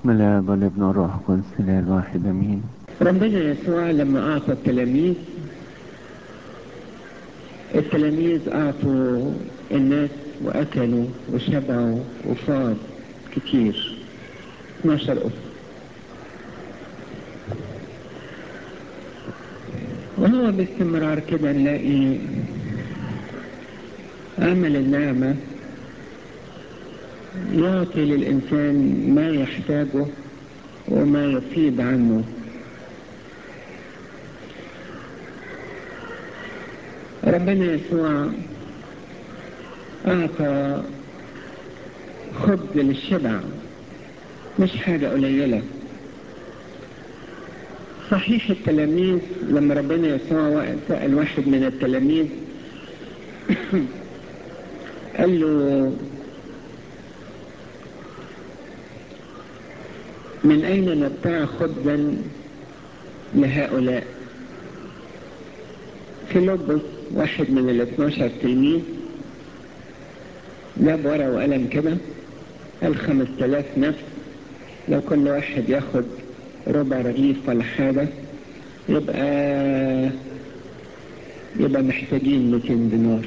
بسم الله والابن والروح القدس الاله الواحد امين ربنا يسوع لما أعطى التلاميذ التلاميذ أعطوا الناس وأكلوا وشبعوا وفاض كتير 12 أسرة وهو باستمرار كده نلاقي عمل النعمة يعطي للإنسان ما يحتاجه وما يفيد عنه ربنا يسوع أعطى خبز للشبع مش حاجة قليلة صحيح التلاميذ لما ربنا يسوع سأل واحد من التلاميذ قال له من أين نبتاع خبزا لهؤلاء فيلبس واحد من ال 12 تلميذ جاب ورقة وقلم كده قال 5000 نفس لو كل واحد ياخد ربع رغيف ولا حاجة يبقى يبقى محتاجين 200 دينار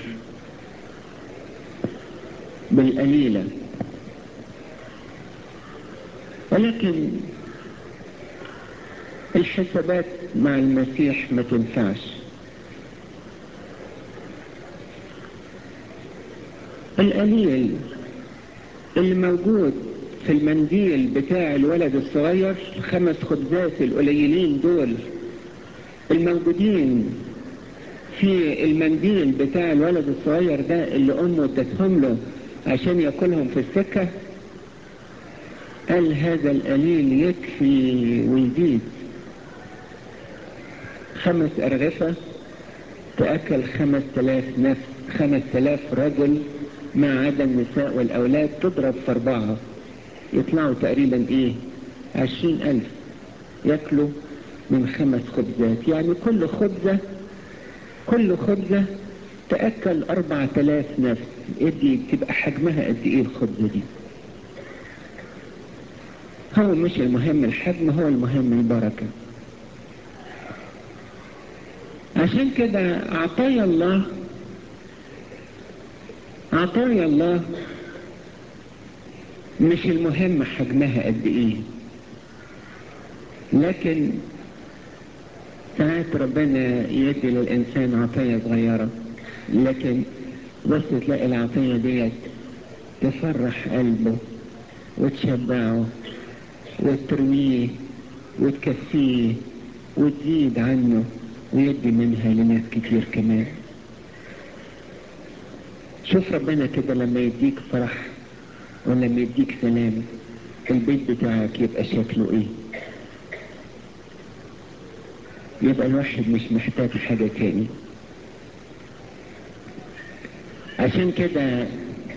بالقليلة ولكن الحسابات مع المسيح ما تنفعش القليل اللي موجود في المنديل بتاع الولد الصغير خمس خبزات القليلين دول الموجودين في المنديل بتاع الولد الصغير ده اللي امه ادتهم له عشان ياكلهم في السكه قال هذا القليل يكفي ويزيد خمس أرغفة تأكل خمس تلاف نفس خمس تلاف رجل ما عدا النساء والأولاد تضرب في أربعة يطلعوا تقريبا إيه عشرين ألف يأكلوا من خمس خبزات يعني كل خبزة كل خبزة تأكل أربعة تلاف نفس ادي تبقى حجمها قد إيه الخبزة دي هو مش المهم الحجم هو المهم البركة عشان كده عطايا الله عطايا الله مش المهم حجمها قد ايه لكن ساعات ربنا يدي للإنسان عطية صغيرة لكن بس تلاقي العطية ديت تفرح قلبه وتشبعه وترويه وتكفيه وتزيد عنه ويدي منها لناس كتير كمان شوف ربنا كده لما يديك فرح ولما يديك سلام البيت بتاعك يبقى شكله ايه يبقى الواحد مش محتاج حاجة تاني عشان كده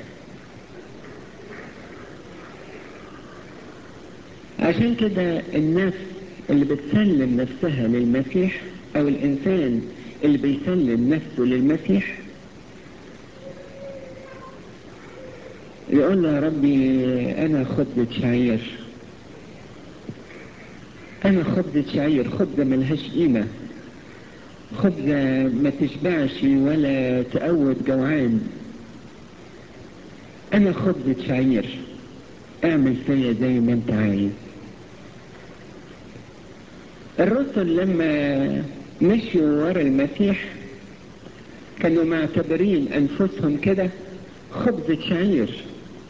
عشان كده الناس اللي بتسلم نفسها للمسيح او الانسان اللي بيسلم نفسه للمسيح يقول له يا ربي انا خبزة شعير انا خبزة شعير خبزة ملهاش قيمة خبزة ما تشبعش ولا تقوت جوعان انا خبزة شعير اعمل فيا زي ما انت عايز الرسل لما مشوا ورا المسيح كانوا معتبرين انفسهم كده خبزة شعير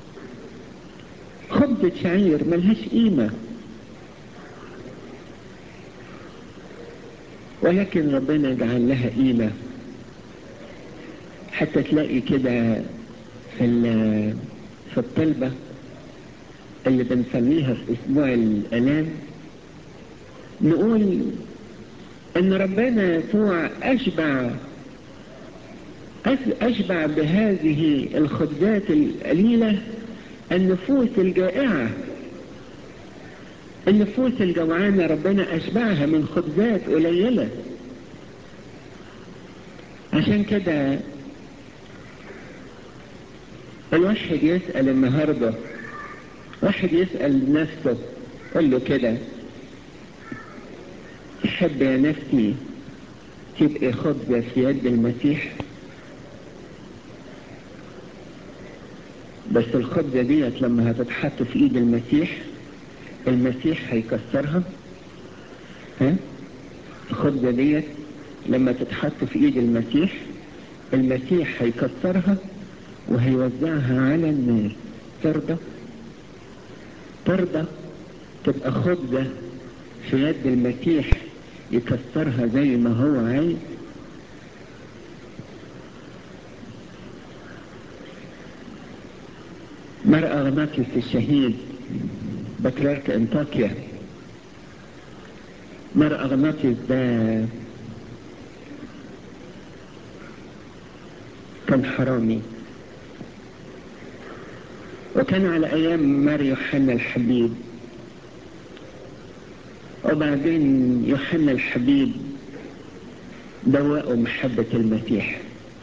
خبزة شعير ملهاش قيمة ولكن ربنا جعل لها قيمة حتى تلاقي كده في في الطلبة اللي بنسميها في اسبوع الالام نقول ان ربنا يسوع اشبع اشبع بهذه الخبزات القليلة النفوس الجائعة النفوس الجوعانة ربنا اشبعها من خبزات قليلة عشان كده الواحد يسأل النهاردة واحد يسأل نفسه قل له كده تحب يا نفسي تبقي خبزة في يد المسيح بس الخبزة ديت لما هتتحط في ايد المسيح المسيح هيكسرها ها الخبزة ديت لما تتحط في ايد المسيح المسيح هيكسرها وهيوزعها على الناس ترضى ترضى تبقى خبزة في يد المسيح يكسرها زي ما هو عايز مرأة غناطيس الشهيد بطريرك انطاكيا مرأة غناطيس ده كان حرامي وكان على ايام مار يوحنا الحبيب وبعدين يوحنا الحبيب دوقوا محبة المسيح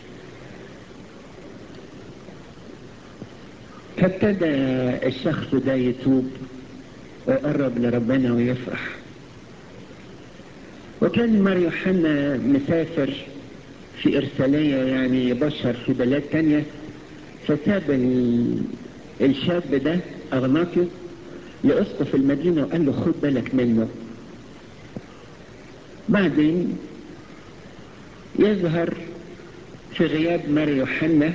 فابتدى الشخص ده يتوب ويقرب لربنا ويفرح وكان مار يوحنا مسافر في إرسالية يعني يبشر في بلاد تانية فساب الشاب ده أغناطيوس لأسقف المدينة وقال له خد بالك منه بعدين يظهر في غياب مار يوحنا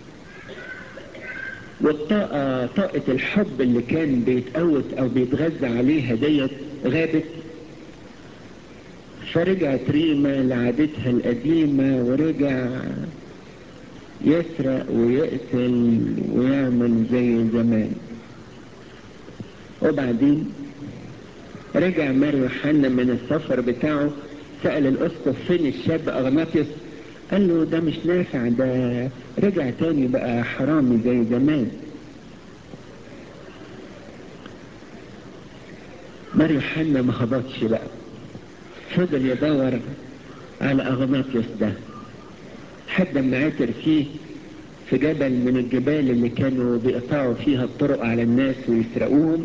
والطاقة طاقة الحب اللي كان بيتقوت أو بيتغذى عليها ديت غابت فرجعت ريما لعادتها القديمة ورجع يسرق ويقتل ويعمل زي زمان وبعدين رجع مار يوحنا من السفر بتاعه سأل الأسقف فين الشاب أغناطيوس قال له ده مش نافع ده رجع تاني بقى حرامي زي زمان مار يوحنا ما هبطش بقى فضل يدور على أغناطيوس ده حد ما عثر فيه في جبل من الجبال اللي كانوا بيقطعوا فيها الطرق على الناس ويسرقوهم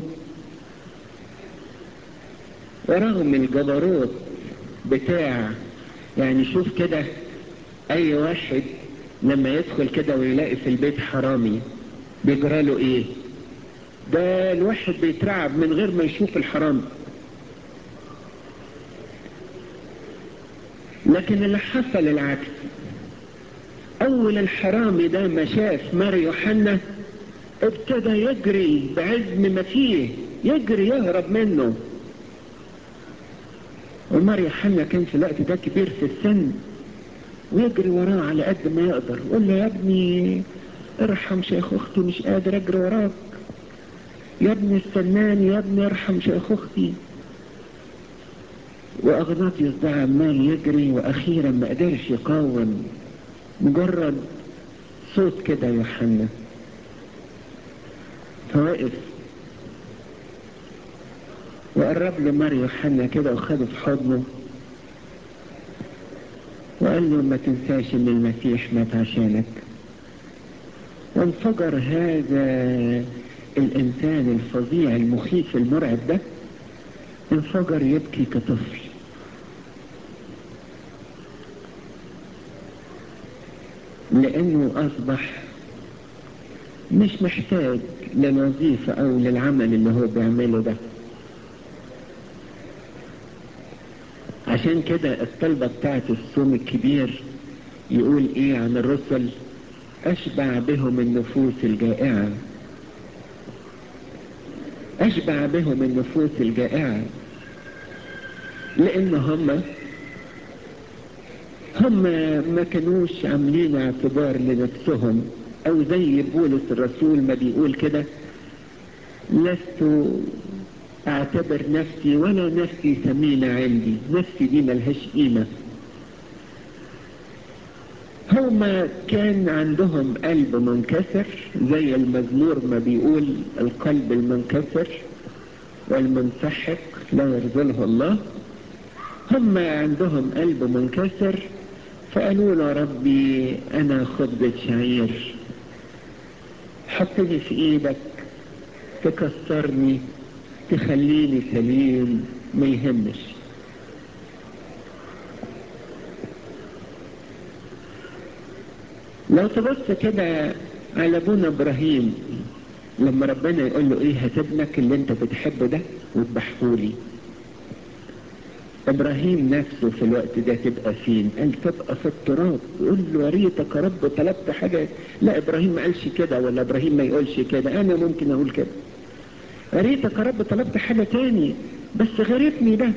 ورغم الجبروت بتاع يعني شوف كده اي واحد لما يدخل كده ويلاقي في البيت حرامي بيجرى له ايه ده الواحد بيترعب من غير ما يشوف الحرامي لكن اللي حصل العكس اول الحرامي ده ما شاف مار يوحنا ابتدى يجري بعزم ما فيه يجري يهرب منه ومار يوحنا كان في الوقت ده كبير في السن ويجري وراه على قد ما يقدر يقول له يا ابني ارحم شيخ اختي مش قادر اجري وراك يا ابني استناني يا ابني ارحم شيخ اختي واغناطيوس ده عمال يجري واخيرا ما قدرش يقاوم مجرد صوت كده يوحنا فوقف وقرب له مار يوحنا كده وخده في حضنه وقال له ما تنساش ان المسيح مات عشانك وانفجر هذا الانسان الفظيع المخيف المرعب ده انفجر يبكي كطفل لانه اصبح مش محتاج للوظيفة او للعمل اللي هو بيعمله ده عشان كده الطلبة بتاعت الصوم الكبير يقول ايه عن الرسل اشبع بهم النفوس الجائعة اشبع بهم النفوس الجائعة لان هم هم ما كانوش عاملين اعتبار لنفسهم او زي بولس الرسول ما بيقول كده لست اعتبر نفسي ولا نفسي ثمينة عندي نفسي دي ملهاش قيمة هما كان عندهم قلب منكسر زي المزمور ما بيقول القلب المنكسر والمنسحق لا يرضله الله هم عندهم قلب منكسر فقالوا له ربي انا خبزة شعير حطني في ايدك تكسرني تخليني سليم ما يهمش لو تبص كده على ابونا ابراهيم لما ربنا يقول له ايه هات ابنك اللي انت بتحبه ده واذبحهولي ابراهيم نفسه في الوقت ده تبقى فين قال تبقى في التراب يقول له يا ريتك يا رب طلبت حاجه لا ابراهيم ما قالش كده ولا ابراهيم ما يقولش كده انا ممكن اقول كده يا ريتك يا رب طلبت حاجه تاني بس غيرتني ده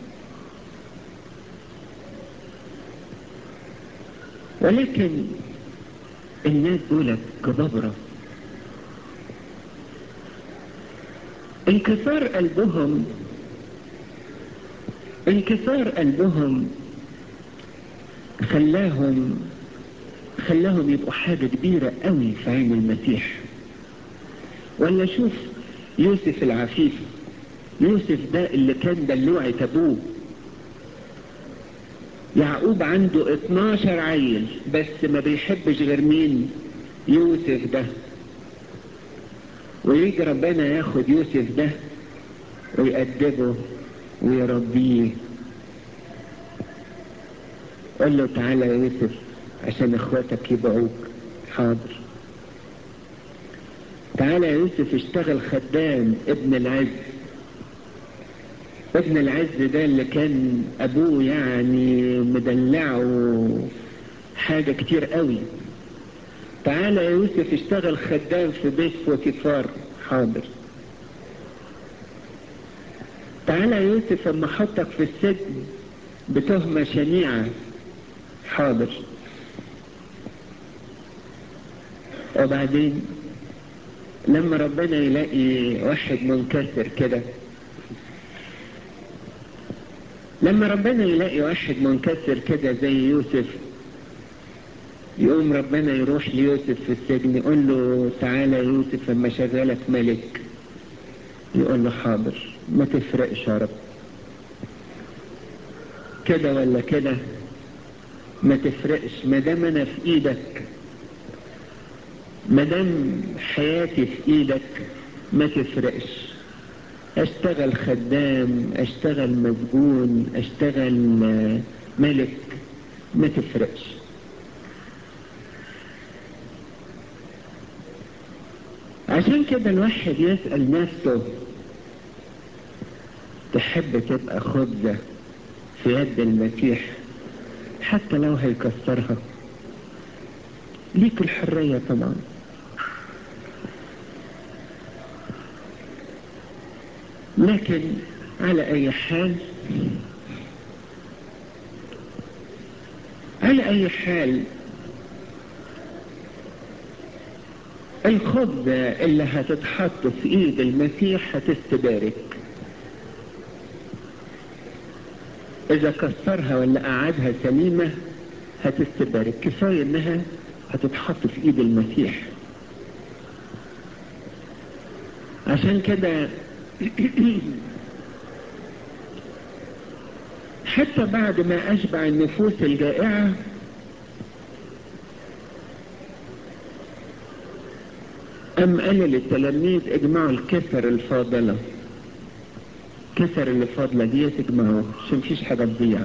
ولكن الناس دول كبابره انكسار قلبهم انكسار قلبهم خلاهم خلاهم يبقوا حاجة كبيرة قوي في عين المسيح ولا شوف يوسف العفيف يوسف ده اللي كان دلوعة ابوه يعقوب عنده 12 عيل بس ما بيحبش غير مين يوسف ده ويجي ربنا ياخد يوسف ده ويأدبه ويربيه قال له تعالى يا يوسف عشان اخواتك يبعوك حاضر تعالى يا يوسف اشتغل خدام ابن العز ابن العز ده اللي كان ابوه يعني مدلعه حاجة كتير قوي تعالى يا يوسف اشتغل خدام في بيت فوتيفار حاضر تعالى يا يوسف اما احطك في السجن بتهمة شنيعة حاضر وبعدين لما ربنا يلاقي واحد منكسر كده لما ربنا يلاقي واحد منكسر كده زي يوسف يقوم ربنا يروح ليوسف في السجن يقول له تعالى يا يوسف اما شغالك ملك يقول له حاضر ما تفرقش يا رب كده ولا كده ما تفرقش ما دام انا في ايدك ما دام حياتي في ايدك ما تفرقش اشتغل خدام اشتغل مسجون اشتغل ملك ما تفرقش عشان كده الواحد يسأل نفسه تحب تبقى خبزة في يد المسيح حتى لو هيكسرها ليك الحرية طبعا لكن على اي حال على اي حال الخبزة اللي هتتحط في ايد المسيح هتستبارك اذا كسرها ولا قعدها سليمة هتستبارك كفاية انها هتتحط في ايد المسيح عشان كده حتى بعد ما اشبع النفوس الجائعة أم قال للتلاميذ اجمعوا الكسر الفاضلة كسر اللي فاضلة دي تجمعوه عشان مفيش حاجة تضيع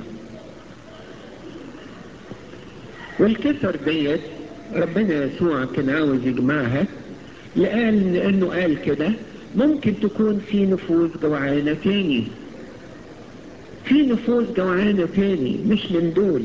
والكسر ديت ربنا يسوع كان عاوز يجمعها لقال لأنه قال كده ممكن تكون في نفوس جوعانة تاني في نفوس جوعانة تاني مش من دول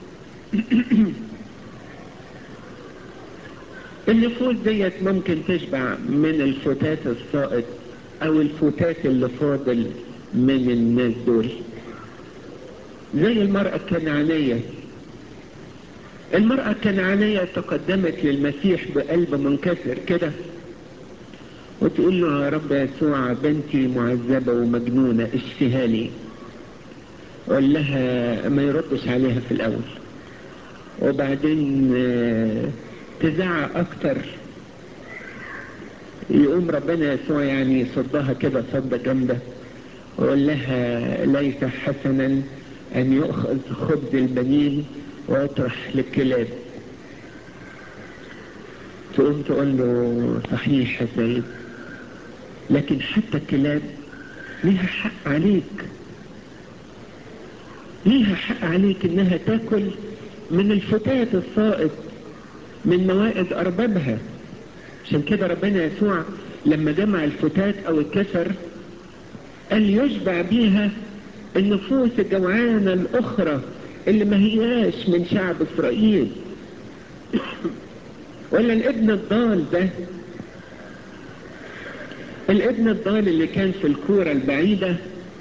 النفوس ديت ممكن تشبع من الفتات السائط او الفتات اللي فاضل من الناس دول زي المرأة الكنعانية المرأة الكنعانية تقدمت للمسيح بقلب منكسر كده وتقول له يا رب يسوع بنتي معذبة ومجنونة اشفيها لي قال لها ما يردش عليها في الاول وبعدين تزعق اكتر يقوم ربنا يسوع يعني يصدها كده صدة جامدة ويقول لها ليس حسنا ان يؤخذ خبز البنين ويطرح للكلاب تقوم تقول له صحيح يا سيد لكن حتى الكلاب ليها حق عليك ليها حق عليك انها تاكل من الفتات السائط من موائد اربابها عشان كده ربنا يسوع لما جمع الفتات او الكسر قال يشبع بيها النفوس الجوعانة الاخرى اللي ما هياش من شعب اسرائيل ولا الابن الضال ده الابن الضال اللي كان في الكورة البعيدة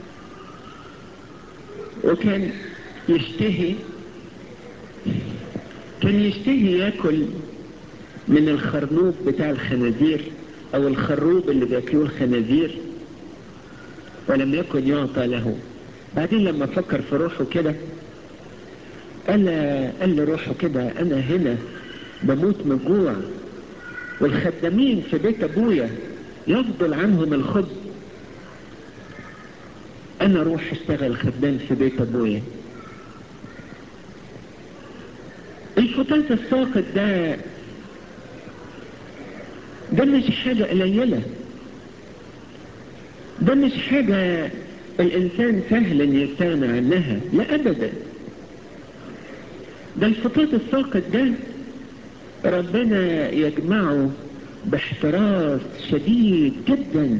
وكان يشتهي كان يشتهي ياكل من الخرنوب بتاع الخنازير او الخروب اللي بياكلوه الخنازير ولم يكن يعطى له بعدين لما فكر في روحه كده قال قال لروحه كده انا هنا بموت من الجوع والخدامين في بيت ابويا يفضل عنهم الخبز انا اروح اشتغل خدام في بيت ابويا الفتات الساقط ده ده مش حاجة قليلة ده مش حاجة الإنسان سهل أن يستغنى عنها لا أبدا ده الفتات الساقط ده ربنا يجمعه باحتراس شديد جدا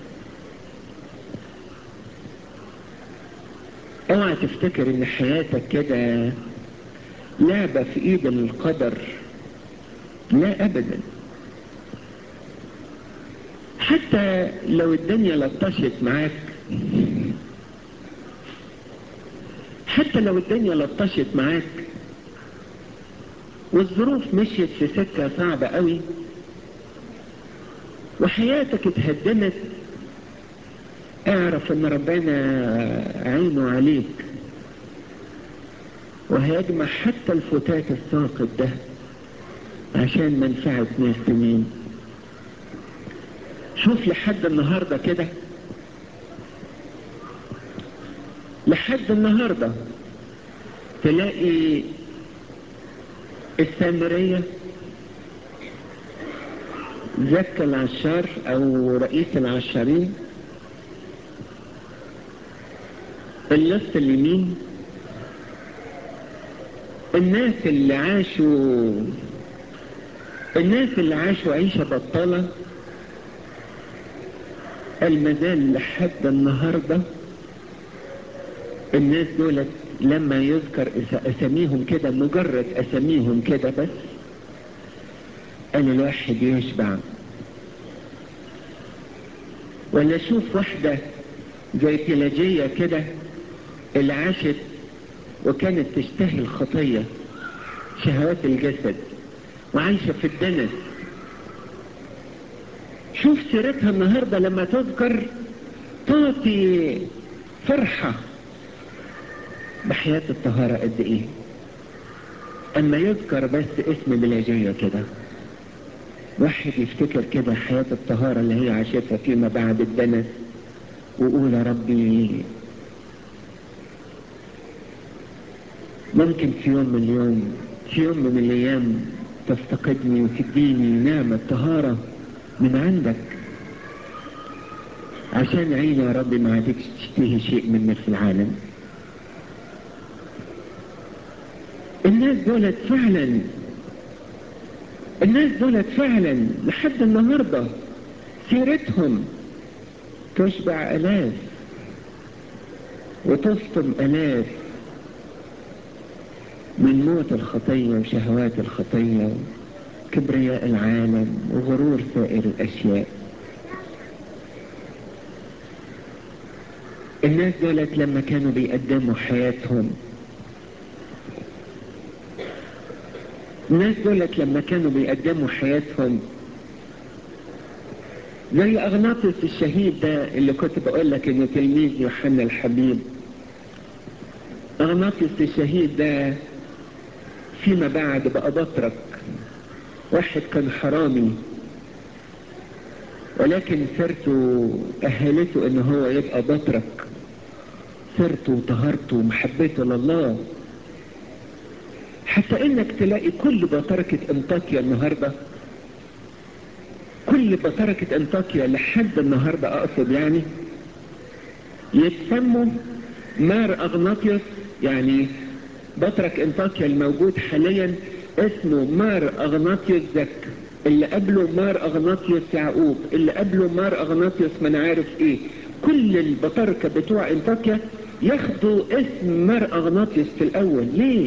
اوعى تفتكر ان حياتك كده لعبة في ايد القدر لا ابدا حتى لو الدنيا لطشت معاك حتى لو الدنيا لطشت معاك والظروف مشيت في سكة صعبة قوي وحياتك اتهدمت اعرف ان ربنا عينه عليك وهيجمع حتى الفتات الساقط ده عشان منفعة ناس تانيين شوف لحد النهاردة كده لحد النهاردة تلاقي السامرية زكى العشار او رئيس العشارين اللص اليمين الناس اللي عاشوا الناس اللي عاشوا عيشة بطالة المازال لحد النهاردة الناس دولت لما يذكر اساميهم كده مجرد اساميهم كده بس قال الواحد يشبع ولا شوف واحدة زي بيلاجية كده اللي عاشت وكانت تشتهي الخطية شهوات الجسد وعايشة في الدنس شوف سيرتها النهاردة لما تذكر تعطي فرحة بحياة الطهارة قد ايه اما يذكر بس اسم بلاجية كده واحد يفتكر كده حياة الطهارة اللي هي عاشتها فيما بعد الدنس وقول يا ربي ممكن في يوم من اليوم في يوم من الايام تفتقدني وتديني نعمة طهارة من عندك عشان عيني يا ربي ما عادتش تشتهي شيء منك في العالم الناس دولت فعلا الناس دولت فعلا لحد النهاردة سيرتهم تشبع الاف وتفطم الاف من موت الخطية وشهوات الخطية كبرياء العالم وغرور سائر الاشياء الناس دولت لما كانوا بيقدموا حياتهم الناس دولت لما كانوا بيقدموا حياتهم زي اغناطس الشهيد ده اللي كنت بقول لك انه تلميذ يوحنا الحبيب اغناطس الشهيد ده فيما بعد بقى بطرك واحد كان حرامي ولكن سيرته اهلته ان هو يبقى بطرك سيرته وطهارته ومحبته لله حتى انك تلاقي كل بطركة انطاكيا النهاردة كل بطركة انطاكيا لحد النهاردة اقصد يعني يتسموا مار اغناطيوس يعني بطرك انطاكيا الموجود حاليا اسمه مار اغناطيوس زك اللي قبله مار اغناطيوس يعقوب اللي قبله مار اغناطيوس من عارف ايه كل البطاركة بتوع انطاكيا ياخدوا اسم مار اغناطيوس في الاول ليه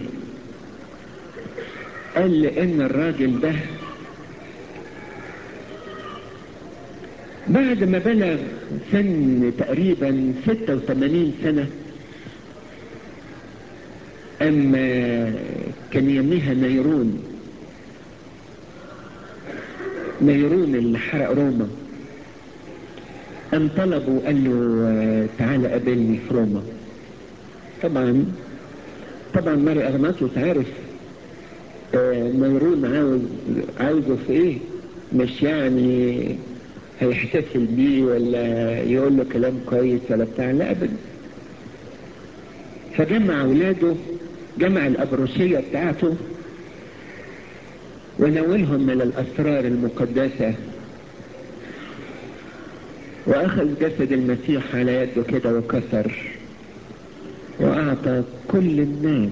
قال لان الراجل ده بعد ما بلغ سن تقريبا 86 سنة اما كان يميها نيرون نيرون اللي حرق روما ام طلبوا قال له تعالى قابلني في روما طبعا طبعا ماري اغناطيوس عارف نيرون عاوز عاوزه في ايه مش يعني هيحتفل بيه ولا يقول له كلام كويس ولا بتاع لا ابدا فجمع اولاده جمع الابروشية بتاعته ونولهم من الاسرار المقدسة واخذ جسد المسيح على يده كده وكسر واعطى كل الناس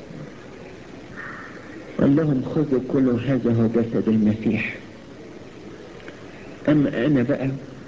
قال لهم خذوا كل هذا هو جسد المسيح اما انا بقى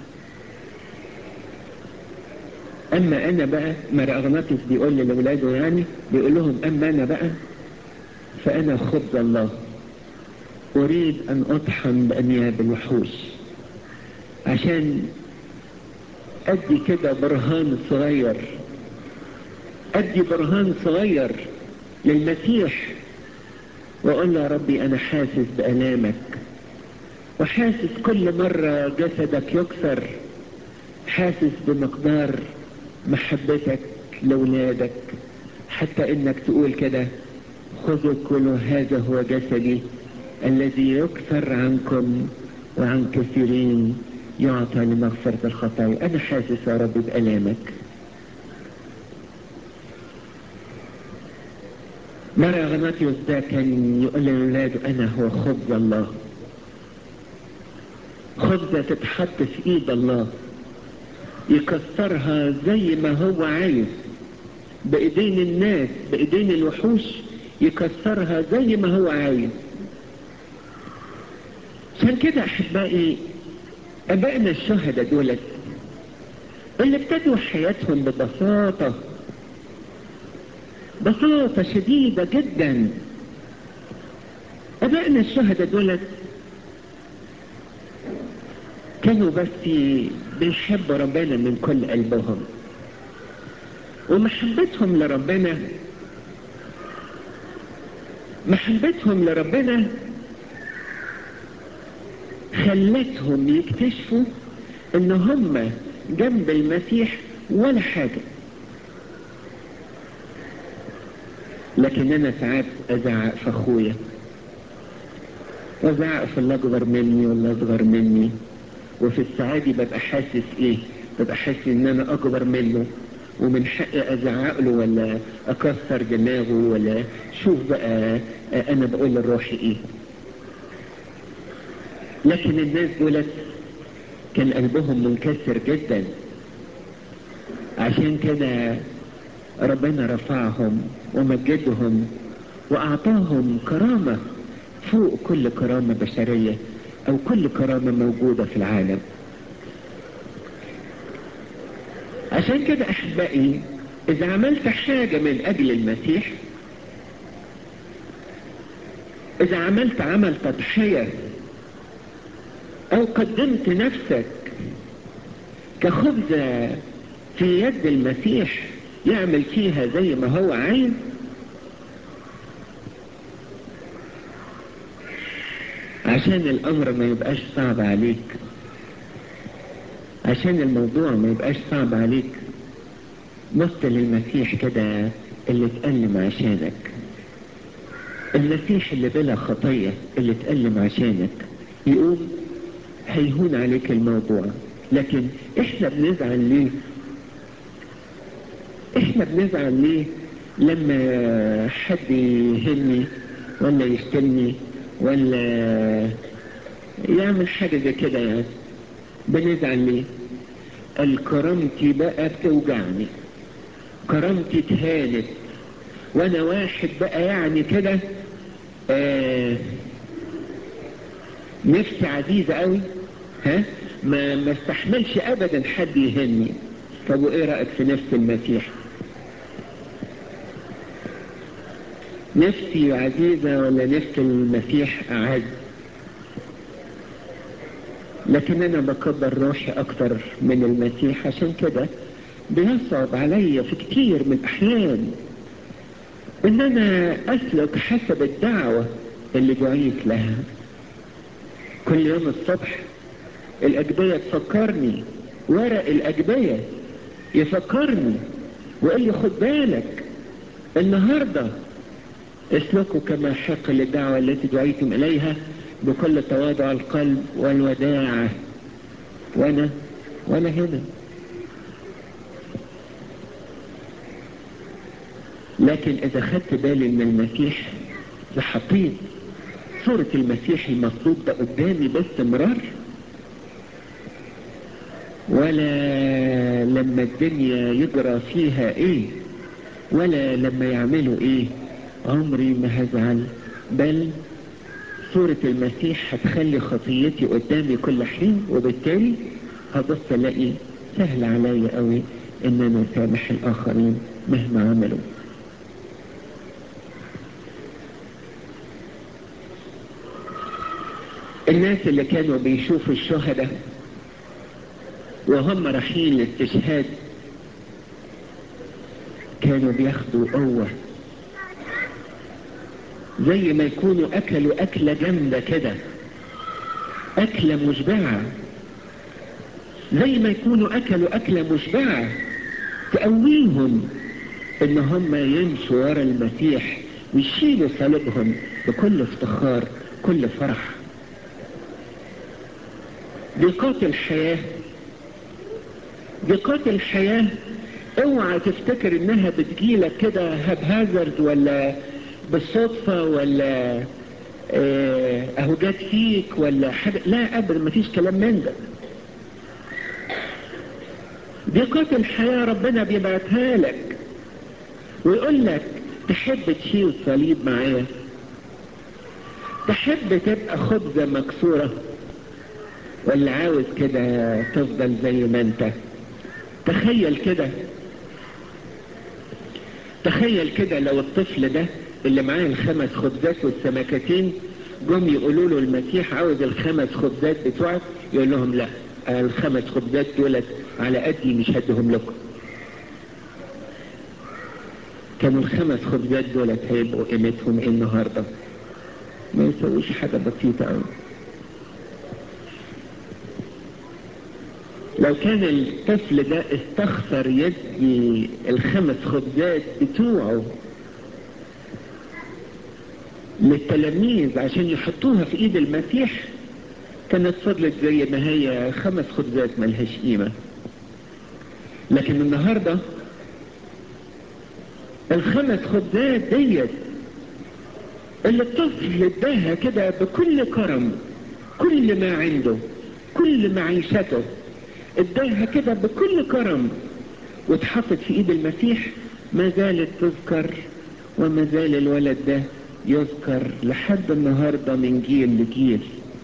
اما انا بقى مرأغناطس بيقول لاولاده يعني بيقول لهم اما انا بقى فانا خبز الله اريد ان اطحن بانياب الوحوش عشان ادي كده برهان صغير ادي برهان صغير للمسيح واقول له يا ربي انا حاسس بالامك وحاسس كل مرة جسدك يكسر حاسس بمقدار محبتك لولادك حتى انك تقول كده خذوا كل هذا هو جسدي الذي يكسر عنكم وعن كثيرين يعطى لمغفرة الخطايا انا حاسس يا رب بألامك مرة غناطيوس ده كان يقول لولاده انا هو خبز الله خبزة تتحط في ايد الله يكسرها زي ما هو عايز بايدين الناس بايدين الوحوش يكسرها زي ما هو عايز عشان كده احبائي ابائنا الشهداء دولت اللي ابتدوا حياتهم ببساطة بساطة شديدة جدا ابائنا الشهداء دولت كانوا بس بيحبوا ربنا من كل قلبهم ومحبتهم لربنا محبتهم لربنا خلتهم يكتشفوا ان هم جنب المسيح ولا حاجة لكن انا ساعات ازعق في اخويا وازعق في اللي اكبر مني واللي اصغر مني وفي السعادة ببقى حاسس ايه ببقى حاسس ان انا اكبر منه ومن حقي ازعق له ولا اكسر دماغه ولا شوف بقى انا بقول للروح ايه لكن الناس دولت كان قلبهم منكسر جدا عشان كده ربنا رفعهم ومجدهم واعطاهم كرامة فوق كل كرامة بشرية او كل كرامة موجودة في العالم عشان كده احبائي اذا عملت حاجة من اجل المسيح اذا عملت عمل تضحية او قدمت نفسك كخبزة في يد المسيح يعمل فيها زي ما هو عايز عشان الامر ما يبقاش صعب عليك عشان الموضوع ما يبقاش صعب عليك بص للمسيح كده اللي اتألم عشانك المسيح اللي بلا خطية اللي اتألم عشانك يقوم هيهون عليك الموضوع لكن احنا بنزعل ليه احنا بنزعل ليه لما حد يهني ولا يشتمني ولا يعمل حاجة زي كده يعني بنزعل ليه الكرامتي بقى بتوجعني كرامتي اتهانت وانا واحد بقى يعني كده آه نفسي عزيزة قوي ها ما ما استحملش ابدا حد يهني طب وايه رأيك في نفس المسيح نفسي عزيزة ولا نفس المسيح أعز لكن أنا بكبر روحي أكتر من المسيح عشان كده بيصعب عليا في كتير من الأحيان إن أنا أسلك حسب الدعوة اللي دعيت لها كل يوم الصبح الأجبية تفكرني ورق الأجبية يفكرني ويقول لي خد بالك النهارده اسلكوا كما حق للدعوة التي دعيتم إليها بكل تواضع القلب والوداعة وأنا وأنا هنا لكن إذا خدت بالي من المسيح لحطيت صورة المسيح المطلوب ده قدامي باستمرار ولا لما الدنيا يجرى فيها ايه ولا لما يعملوا ايه عمري ما هزعل بل صورة المسيح هتخلي خطيتي قدامي كل حين وبالتالي هبص الاقي سهل عليا قوي ان انا اسامح الاخرين مهما عملوا الناس اللي كانوا بيشوفوا الشهداء وهم رايحين للاستشهاد كانوا بياخدوا قوة زي ما يكونوا اكلوا اكلة جامدة كده اكلة مشبعة زي ما يكونوا اكلوا اكلة مشبعة تقويهم ان هم يمشوا ورا المسيح ويشيلوا صليبهم بكل افتخار كل فرح ضيقات الحياة ضيقات الحياة اوعى تفتكر انها بتجيلك كده هبهازرد ولا بالصدفة ولا اه اهو جات فيك ولا حاجة لا ابدا مفيش كلام من ده ضيقات الحياة ربنا بيبعتها لك ويقول لك تحب تشيل صليب معايا تحب تبقى خبزة مكسورة ولا عاوز كده تفضل زي ما انت تخيل كده تخيل كده لو الطفل ده اللي معاه الخمس خبزات والسمكتين جم يقولوا له المسيح عاوز الخمس خبزات بتوعك يقول لهم لا الخمس خبزات دولت على قدي مش هديهم لكم كانوا الخمس خبزات دولت هيبقوا قيمتهم ايه النهارده ما يسويش حاجه بسيطه قوي لو كان الطفل ده استخسر يدي الخمس خبزات بتوعه للتلاميذ عشان يحطوها في ايد المسيح كانت فضلت زي ما هي خمس خبزات ملهاش قيمة لكن النهاردة الخمس خبزات ديت اللي الطفل اداها كده بكل كرم كل ما عنده كل معيشته اداها كده بكل كرم واتحطت في ايد المسيح ما زالت تذكر وما زال الولد ده يذكر لحد النهاردة من جيل لجيل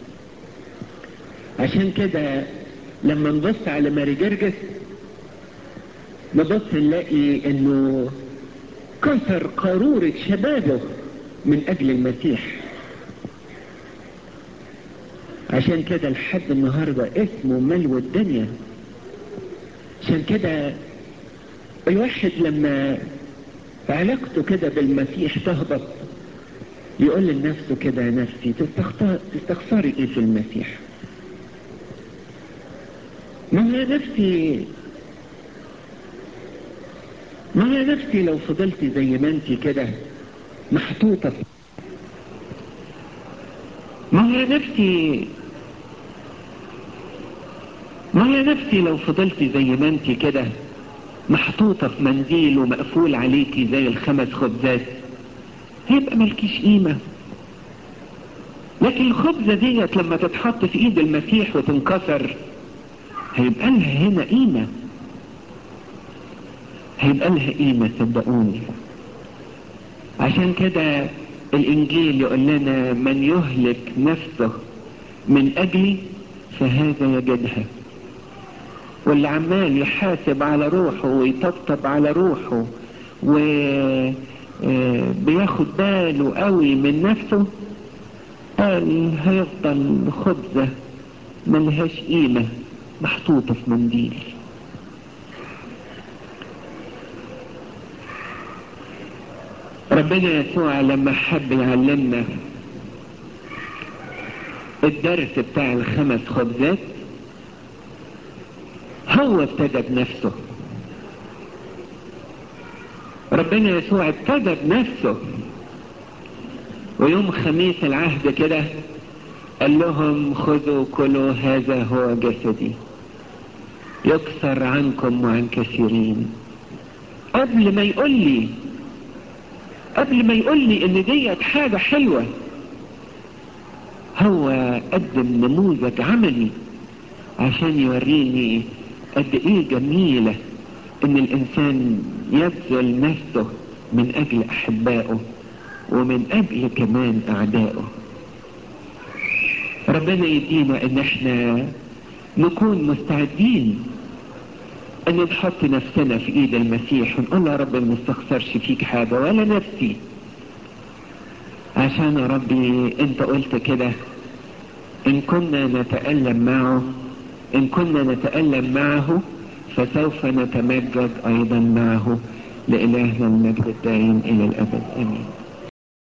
عشان كده لما نبص على ماري جرجس نبص نلاقي انه كسر قارورة شبابه من اجل المسيح عشان كده لحد النهاردة اسمه ملو الدنيا عشان كده الواحد لما علاقته كده بالمسيح تهبط يقول لنفسه كده يا نفسي تستخسري ايه في المسيح ما هي نفسي ما هي نفسي لو فضلتي زي ما انت كده محطوطة ما هي نفسي ما هي نفسي لو فضلتي زي ما انت كده محطوطة في منديل ومقفول عليكي زي الخمس خبزات هيبقى ملكيش قيمة لكن الخبزة ديت لما تتحط في ايد المسيح وتنكسر هيبقى لها هنا قيمة هيبقى لها قيمة صدقوني عشان كده الإنجيل يقول لنا من يهلك نفسه من أجلي فهذا يجدها واللي عمال يحاسب على روحه ويطبطب على روحه وبياخد باله قوي من نفسه قال هيفضل خبزة ملهاش قيمة محطوطة في منديل ربنا يسوع لما حب يعلمنا الدرس بتاع الخمس خبزات هو ابتدى بنفسه ربنا يسوع ابتدى بنفسه ويوم خميس العهد كده قال لهم خذوا كلوا هذا هو جسدي يكسر عنكم وعن كثيرين قبل ما يقول لي قبل ما يقول لي ان ديت حاجة حلوة هو قدم نموذج عملي عشان يوريني قد ايه جميلة ان الانسان يبذل نفسه من اجل احبائه ومن اجل كمان اعدائه ربنا يدينا ان احنا نكون مستعدين ان نحط نفسنا في ايد المسيح ونقول يا رب ما نستخسرش فيك حاجة ولا نفسي عشان يا ربي انت قلت كده ان كنا نتألم معه ان كنا نتألم معه فسوف نتمجد ايضا معه لإلهنا المجد الدائم الى الابد امين